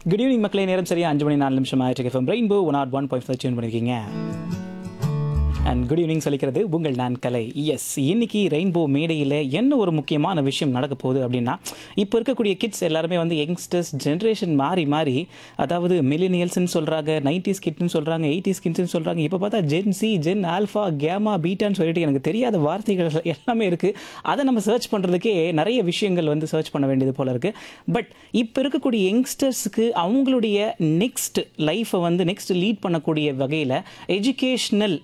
good evening மக்களே நேரம் சரியா அஞ்சு மணி நாலு நிமிஷம் ஆயிட்டு FM Rainbow one oh one point five tune பண்ணியிருக்கீங்க அண்ட் குட் ஈவினிங் சொல்லிக்கிறது உங்கள் நான் கலை எஸ் இன்னைக்கு ரெயின்போ மேடையில் என்ன ஒரு முக்கியமான விஷயம் நடக்க போகுது அப்படின்னா இப்போ இருக்கக்கூடிய கிட்ஸ் எல்லாருமே வந்து யங்ஸ்டர்ஸ் ஜென்ரேஷன் மாறி மாறி அதாவது மில்லினியல்ஸ்னு சொல்கிறாங்க நைன்டிஸ் கிட்னு சொல்கிறாங்க எயிட்டிஸ் கிட்ஸ்னு சொல்கிறாங்க இப்போ பார்த்தா ஜென் சி ஜென் ஆல்ஃபா கேமா பீட்டான்னு சொல்லிட்டு எனக்கு தெரியாத வார்த்தைகள் எல்லாமே இருக்குது அதை நம்ம சர்ச் பண்ணுறதுக்கே நிறைய விஷயங்கள் வந்து சர்ச் பண்ண வேண்டியது போல இருக்குது பட் இப்போ இருக்கக்கூடிய யங்ஸ்டர்ஸுக்கு அவங்களுடைய நெக்ஸ்ட் லைஃப்பை வந்து நெக்ஸ்ட் லீட் பண்ணக்கூடிய வகையில் எஜுகேஷ்னல்